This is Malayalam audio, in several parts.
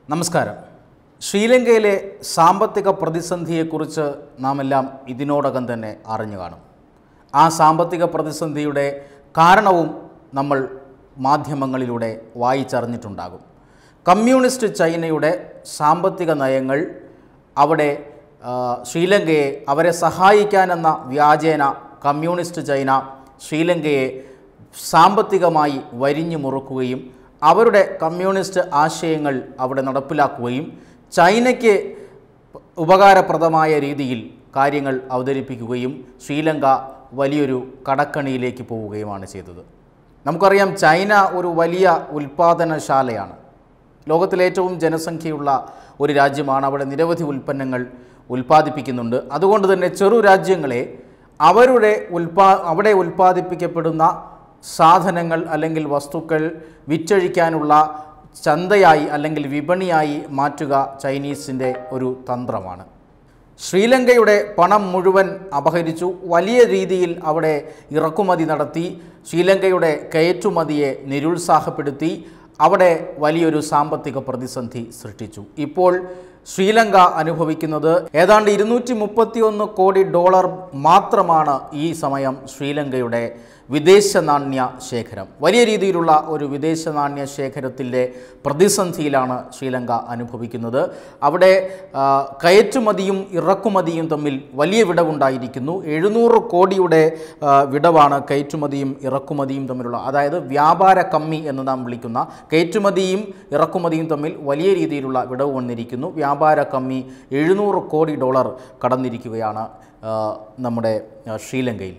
നമസ്കാരം ശ്രീലങ്കയിലെ സാമ്പത്തിക പ്രതിസന്ധിയെക്കുറിച്ച് നാം എല്ലാം ഇതിനോടകം തന്നെ അറിഞ്ഞു കാണും ആ സാമ്പത്തിക പ്രതിസന്ധിയുടെ കാരണവും നമ്മൾ മാധ്യമങ്ങളിലൂടെ വായിച്ചറിഞ്ഞിട്ടുണ്ടാകും കമ്മ്യൂണിസ്റ്റ് ചൈനയുടെ സാമ്പത്തിക നയങ്ങൾ അവിടെ ആ, ശ്രീലങ്കയെ അവരെ സഹായിക്കാനെന്ന വ്യാജേന കമ്മ്യൂണിസ്റ്റ് ചൈന ശ്രീലങ്കയെ സാമ്പത്തികമായി വരിഞ്ഞു മുറുക്കുകയും അവരുടെ കമ്മ്യൂണിസ്റ്റ് ആശയങ്ങൾ അവിടെ നടപ്പിലാക്കുകയും ചൈനയ്ക്ക് ഉപകാരപ്രദമായ രീതിയിൽ കാര്യങ്ങൾ അവതരിപ്പിക്കുകയും ശ്രീലങ്ക വലിയൊരു കടക്കണിയിലേക്ക് പോവുകയുമാണ് ചെയ്തത് നമുക്കറിയാം ചൈന ഒരു വലിയ ഉൽപ്പാദനശാലയാണ് ലോകത്തിലെ ഏറ്റവും ജനസംഖ്യയുള്ള ഒരു രാജ്യമാണ് അവിടെ നിരവധി ഉൽപ്പന്നങ്ങൾ ഉൽപ്പാദിപ്പിക്കുന്നുണ്ട് അതുകൊണ്ട് തന്നെ ചെറു രാജ്യങ്ങളെ അവരുടെ ഉൽപാ അവിടെ ഉൽപ്പാദിപ്പിക്കപ്പെടുന്ന സാധനങ്ങൾ അല്ലെങ്കിൽ വസ്തുക്കൾ വിറ്റഴിക്കാനുള്ള ചന്തയായി അല്ലെങ്കിൽ വിപണിയായി മാറ്റുക ചൈനീസിൻ്റെ ഒരു തന്ത്രമാണ് ശ്രീലങ്കയുടെ പണം മുഴുവൻ അപഹരിച്ചു വലിയ രീതിയിൽ അവിടെ ഇറക്കുമതി നടത്തി ശ്രീലങ്കയുടെ കയറ്റുമതിയെ നിരുത്സാഹപ്പെടുത്തി അവിടെ വലിയൊരു സാമ്പത്തിക പ്രതിസന്ധി സൃഷ്ടിച്ചു ഇപ്പോൾ ശ്രീലങ്ക അനുഭവിക്കുന്നത് ഏതാണ്ട് ഇരുന്നൂറ്റി മുപ്പത്തിയൊന്ന് കോടി ഡോളർ മാത്രമാണ് ഈ സമയം ശ്രീലങ്കയുടെ വിദേശ നാണ്യ ശേഖരം വലിയ രീതിയിലുള്ള ഒരു വിദേശ നാണ്യ ശേഖരത്തിൻ്റെ പ്രതിസന്ധിയിലാണ് ശ്രീലങ്ക അനുഭവിക്കുന്നത് അവിടെ ആ, കയറ്റുമതിയും ഇറക്കുമതിയും തമ്മിൽ വലിയ വിടവുണ്ടായിരിക്കുന്നു എഴുന്നൂറ് കോടിയുടെ ആ, വിടവാണ് കയറ്റുമതിയും ഇറക്കുമതിയും തമ്മിലുള്ള അതായത് വ്യാപാര കമ്മി എന്ന് നാം വിളിക്കുന്ന കയറ്റുമതിയും ഇറക്കുമതിയും തമ്മിൽ വലിയ രീതിയിലുള്ള വിടവ് വന്നിരിക്കുന്നു വ്യാപാര കമ്മി എഴുന്നൂറ് കോടി ഡോളർ കടന്നിരിക്കുകയാണ് ആ, നമ്മുടെ ആ, ശ്രീലങ്കയിൽ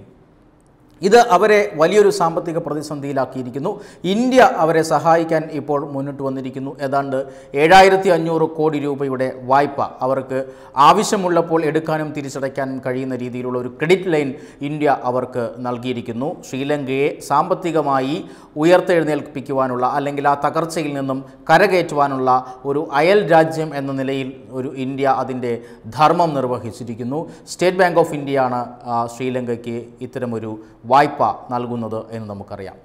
ഇത് അവരെ വലിയൊരു സാമ്പത്തിക പ്രതിസന്ധിയിലാക്കിയിരിക്കുന്നു ഇന്ത്യ അവരെ സഹായിക്കാൻ ഇപ്പോൾ മുന്നിട്ട് വന്നിരിക്കുന്നു ഏതാണ്ട് ഏഴായിരത്തി അഞ്ഞൂറ് കോടി രൂപയുടെ വായ്പ അവർക്ക് ആവശ്യമുള്ളപ്പോൾ എടുക്കാനും തിരിച്ചടയ്ക്കാനും കഴിയുന്ന രീതിയിലുള്ള ഒരു ക്രെഡിറ്റ് ലൈൻ ഇന്ത്യ അവർക്ക് നൽകിയിരിക്കുന്നു ശ്രീലങ്കയെ സാമ്പത്തികമായി ഉയർത്തെഴുന്നേൽപ്പിക്കുവാനുള്ള അല്ലെങ്കിൽ ആ തകർച്ചയിൽ നിന്നും കരകയറ്റുവാനുള്ള ഒരു അയൽ രാജ്യം എന്ന നിലയിൽ ഒരു ഇന്ത്യ അതിൻ്റെ ധർമ്മം നിർവഹിച്ചിരിക്കുന്നു സ്റ്റേറ്റ് ബാങ്ക് ഓഫ് ഇന്ത്യയാണ് ആ, ശ്രീലങ്കയ്ക്ക് ഇത്തരമൊരു വായ്പ നൽകുന്നത് എന്ന് നമുക്കറിയാം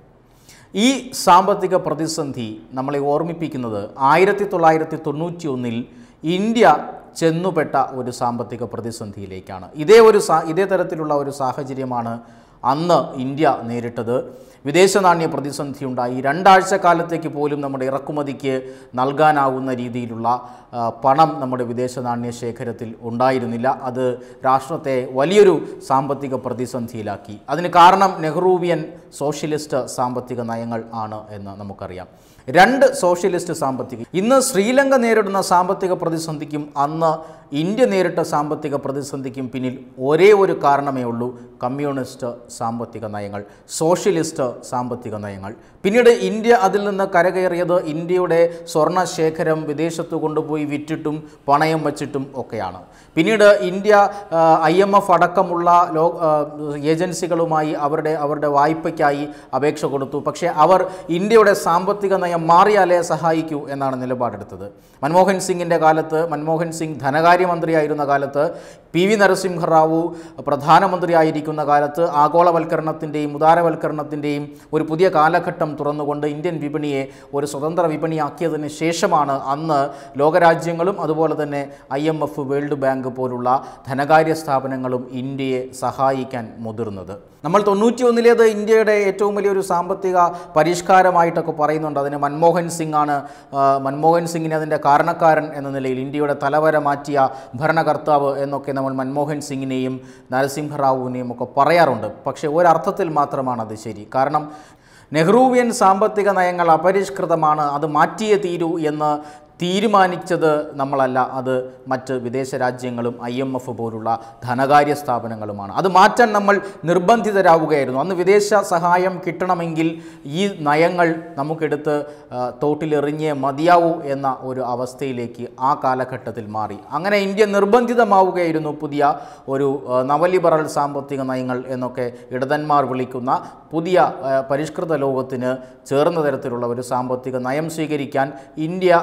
ഈ സാമ്പത്തിക പ്രതിസന്ധി നമ്മളെ ഓർമ്മിപ്പിക്കുന്നത് ആയിരത്തി തൊള്ളായിരത്തി തൊണ്ണൂറ്റി ഒന്നിൽ ഇന്ത്യ ചെന്നുപെട്ട ഒരു സാമ്പത്തിക പ്രതിസന്ധിയിലേക്കാണ് ഇതേ ഒരു സാ ഇതേ തരത്തിലുള്ള ഒരു സാഹചര്യമാണ് അന്ന് ഇന്ത്യ നേരിട്ടത് വിദേശ നാണ്യ പ്രതിസന്ധി ഉണ്ടായി രണ്ടാഴ്ച കാലത്തേക്ക് പോലും നമ്മുടെ ഇറക്കുമതിക്ക് നൽകാനാവുന്ന രീതിയിലുള്ള ആ, പണം നമ്മുടെ വിദേശ നാണ്യ ശേഖരത്തിൽ ഉണ്ടായിരുന്നില്ല അത് രാഷ്ട്രത്തെ വലിയൊരു സാമ്പത്തിക പ്രതിസന്ധിയിലാക്കി അതിന് കാരണം നെഹ്റൂവിയൻ സോഷ്യലിസ്റ്റ് സാമ്പത്തിക നയങ്ങൾ ആണ് എന്ന് നമുക്കറിയാം രണ്ട് സോഷ്യലിസ്റ്റ് സാമ്പത്തിക ഇന്ന് ശ്രീലങ്ക നേരിടുന്ന സാമ്പത്തിക പ്രതിസന്ധിക്കും അന്ന് ഇന്ത്യ നേരിട്ട സാമ്പത്തിക പ്രതിസന്ധിക്കും പിന്നിൽ ഒരേ ഒരു കാരണമേ ഉള്ളൂ കമ്മ്യൂണിസ്റ്റ് സാമ്പത്തിക നയങ്ങൾ സോഷ്യലിസ്റ്റ് സാമ്പത്തിക നയങ്ങൾ പിന്നീട് ഇന്ത്യ അതിൽ നിന്ന് കരകയറിയത് ഇന്ത്യയുടെ സ്വർണ്ണ ശേഖരം വിദേശത്ത് കൊണ്ടുപോയി വിറ്റിട്ടും പണയം വച്ചിട്ടും ഒക്കെയാണ് പിന്നീട് ഇന്ത്യ ഐ എം എഫ് അടക്കമുള്ള ലോ ആ, ഏജൻസികളുമായി അവരുടെ അവരുടെ വായ്പയ്ക്കായി അപേക്ഷ കൊടുത്തു പക്ഷേ അവർ ഇന്ത്യയുടെ സാമ്പത്തിക നയം മാറിയാലേ സഹായിക്കൂ എന്നാണ് നിലപാടെടുത്തത് മൻമോഹൻ സിംഗിൻ്റെ കാലത്ത് മൻമോഹൻ സിംഗ് ധനകാര്യമന്ത്രിയായിരുന്ന കാലത്ത് പി വി നരസിംഹറാവു പ്രധാനമന്ത്രിയായിരിക്കുന്ന കാലത്ത് ആഗോളവൽക്കരണത്തിൻ്റെയും ഉദാരവൽക്കരണത്തിൻ്റെയും ഒരു പുതിയ കാലഘട്ടം തുറന്നുകൊണ്ട് ഇന്ത്യൻ വിപണിയെ ഒരു സ്വതന്ത്ര വിപണിയാക്കിയതിന് ശേഷമാണ് അന്ന് ലോകരാജ്യങ്ങളും അതുപോലെ തന്നെ I M F world bank പോലുള്ള ധനകാര്യ സ്ഥാപനങ്ങളും ഇന്ത്യയെ സഹായിക്കാൻ മുതിർന്നത് നമ്മൾ തൊണ്ണൂറ്റിയൊന്നിലേത് ഇന്ത്യയുടെ ഏറ്റവും വലിയൊരു സാമ്പത്തിക പരിഷ്കാരമായിട്ടൊക്കെ പറയുന്നുണ്ട് അതിന് മൻമോഹൻ സിംഗ് ആണ് ആ, മൻമോഹൻ സിംഗിനെ അതിൻ്റെ കാരണക്കാരൻ എന്ന നിലയിൽ ഇന്ത്യയുടെ തലവര മാറ്റിയ ഭരണകർത്താവ് എന്നൊക്കെ നമ്മൾ മൻമോഹൻ സിംഗിനെയും നരസിംഹറാവുവിനെയും ഒക്കെ പറയാറുണ്ട് പക്ഷേ ഒരർത്ഥത്തിൽ മാത്രമാണ് അത് ശരി കാരണം നെഹ്റൂവിയൻ സാമ്പത്തിക നയങ്ങൾ അപരിഷ്കൃതമാണ് അത് മാറ്റിയേ തീരൂ എന്ന് തീരുമാനിച്ചത് നമ്മളല്ല അത് മറ്റ് വിദേശ രാജ്യങ്ങളും ഐ എം എഫ് പോലുള്ള ധനകാര്യ സ്ഥാപനങ്ങളുമാണ് അത് മാറ്റാൻ നമ്മൾ നിർബന്ധിതരാവുകയായിരുന്നു അന്ന് വിദേശ സഹായം കിട്ടണമെങ്കിൽ ഈ നയങ്ങൾ നമുക്കെടുത്ത് ആ, തോട്ടിലെറിഞ്ഞേ മതിയാവൂ എന്ന ഒരു അവസ്ഥയിലേക്ക് ആ കാലഘട്ടത്തിൽ മാറി അങ്ങനെ ഇന്ത്യ നിർബന്ധിതമാവുകയായിരുന്നു പുതിയ ഒരു ആ, നവലിബറൽ സാമ്പത്തിക നയങ്ങൾ എന്നൊക്കെ ഇടതന്മാർ വിളിക്കുന്ന പുതിയ ആ, പരിഷ്കൃത ലോകത്തിന് ചേർന്ന തരത്തിലുള്ള ഒരു സാമ്പത്തിക നയം സ്വീകരിക്കാൻ ഇന്ത്യ അന്നത്തെ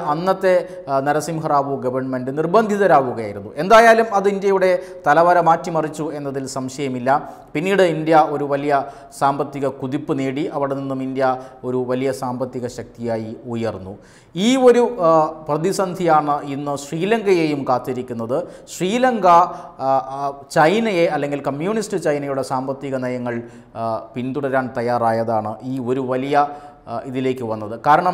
അന്നത്തെ ആ, നരസിംഹറാവു ഗവൺമെൻറ് നിർബന്ധിതരാവുകയായിരുന്നു എന്തായാലും അത് ഇന്ത്യയുടെ തലവര മാറ്റിമറിച്ചു എന്നതിൽ സംശയമില്ല പിന്നീട് ഇന്ത്യ ഒരു വലിയ സാമ്പത്തിക കുതിപ്പ് നേടി അവിടെ നിന്നും ഇന്ത്യ ഒരു വലിയ സാമ്പത്തിക ശക്തിയായി ഉയർന്നു ഈ ഒരു ആ, പ്രതിസന്ധിയാണ് ഇന്ന് ശ്രീലങ്കയെയും കാത്തിരിക്കുന്നത് ശ്രീലങ്ക ആ, ആ, ചൈനയെ അല്ലെങ്കിൽ കമ്മ്യൂണിസ്റ്റ് ചൈനയുടെ സാമ്പത്തിക നയങ്ങൾ ആ, പിന്തുടരാൻ തയ്യാറായതാണ് ഈ ഒരു വലിയ ആ, ഇതിലേക്ക് വന്നത് കാരണം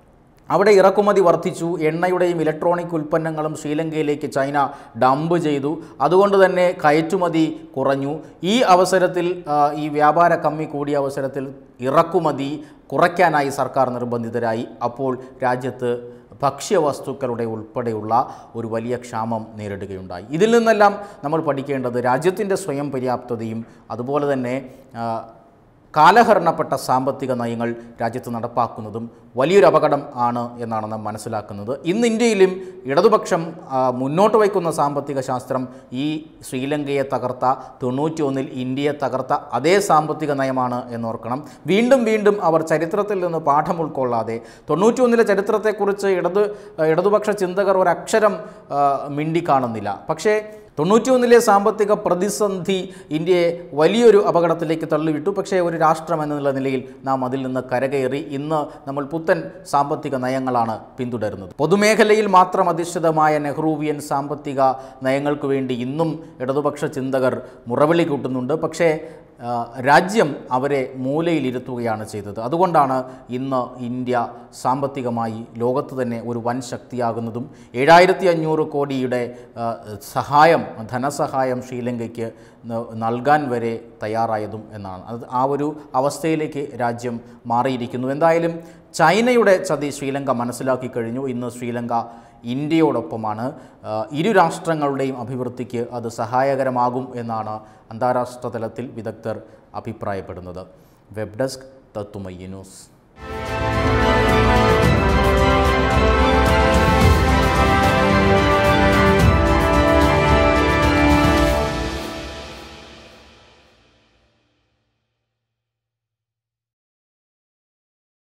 അവിടെ ഇറക്കുമതി വർദ്ധിച്ചു എണ്ണയുടെയും ഇലക്ട്രോണിക് ഉൽപ്പന്നങ്ങളും ശ്രീലങ്കയിലേക്ക് ചൈന ഡംപ് ചെയ്തു അതുകൊണ്ട് തന്നെ കയറ്റുമതി കുറഞ്ഞു ഈ അവസരത്തിൽ ആ, ഈ വ്യാപാര കമ്മി കൂടിയ അവസരത്തിൽ ഇറക്കുമതി കുറയ്ക്കാനായി സർക്കാർ നിർബന്ധിതരായി അപ്പോൾ രാജ്യത്ത് ഭക്ഷ്യവസ്തുക്കളുടെ ഉൾപ്പെടെയുള്ള ഒരു വലിയ ക്ഷാമം നേരിടുകയുണ്ടായി ഇതിൽ നിന്നെല്ലാം നമ്മൾ പഠിക്കേണ്ടത് രാജ്യത്തിൻ്റെ സ്വയം പര്യാപ്തതയും അതുപോലെ തന്നെ ആ, കാലഹരണപ്പെട്ട സാമ്പത്തിക നയങ്ങൾ രാജ്യത്ത് നടപ്പാക്കുന്നതും വലിയൊരു അപകടം ആണ് എന്നാണ് നാം മനസ്സിലാക്കുന്നത് ഇന്ന് ഇന്ത്യയിലും ഇടതുപക്ഷം ആ, മുന്നോട്ട് വയ്ക്കുന്ന സാമ്പത്തിക ശാസ്ത്രം ഈ ശ്രീലങ്കയെ തകർത്ത തൊണ്ണൂറ്റി ഒന്നിൽ ഇന്ത്യയെ തകർത്ത അതേ സാമ്പത്തിക നയമാണ് എന്നോർക്കണം വീണ്ടും വീണ്ടും അവർ ചരിത്രത്തിൽ നിന്ന് പാഠം ഉൾക്കൊള്ളാതെ തൊണ്ണൂറ്റി ഒന്നിലെ ചരിത്രത്തെക്കുറിച്ച് ഇടത് ഇടതുപക്ഷ ചിന്തകർ ഒരക്ഷരം ആ, മിണ്ടിക്കാണുന്നില്ല പക്ഷേ തൊണ്ണൂറ്റിയൊന്നിലെ സാമ്പത്തിക പ്രതിസന്ധി ഇന്ത്യയെ വലിയൊരു അപകടത്തിലേക്ക് തള്ളിവിട്ടു പക്ഷേ ഒരു രാഷ്ട്രം എന്നുള്ള നിലയിൽ നാം അതിൽ നിന്ന് കരകയറി ഇന്ന് നമ്മൾ പുത്തൻ സാമ്പത്തിക നയങ്ങളാണ് പിന്തുടരുന്നത് പൊതുമേഖലയിൽ മാത്രം അധിഷ്ഠിതമായ നെഹ്റൂവിയൻ സാമ്പത്തിക നയങ്ങൾക്ക് വേണ്ടി ഇന്നും ഇടതുപക്ഷ ചിന്തകർ മുറവിളി കൂട്ടുന്നുണ്ട് പക്ഷേ ആ, രാജ്യം അവരെ മൂലയിലിരുത്തുകയാണ് ചെയ്തത് അതുകൊണ്ടാണ് ഇന്ന് ഇന്ത്യ സാമ്പത്തികമായി ലോകത്ത് തന്നെ ഒരു വൻ ശക്തിയാകുന്നതും ഏഴായിരത്തി അഞ്ഞൂറ് കോടിയുടെ ആ, സഹായം ധനസഹായം ശ്രീലങ്കയ്ക്ക് ന- നൽകാൻ വരെ തയ്യാറായതും എന്നാണ് അത് ആ ഒരു അവസ്ഥയിലേക്ക് രാജ്യം മാറിയിരിക്കുന്നു എന്തായാലും ചൈനയുടെ ചതി ശ്രീലങ്ക മനസ്സിലാക്കി കഴിഞ്ഞു ഇന്ന് ശ്രീലങ്ക ഇന്ത്യയോടൊപ്പമാണ് ആ, ഇരു രാഷ്ട്രങ്ങളുടെയും അഭിവൃദ്ധിക്ക് അത് സഹായകരമാകും എന്നാണ് അന്താരാഷ്ട്ര തലത്തിൽ വിദഗ്ധർ അഭിപ്രായപ്പെടുന്നത് വെബ് ഡെസ്ക് തത്തുമയ്യ ന്യൂസ്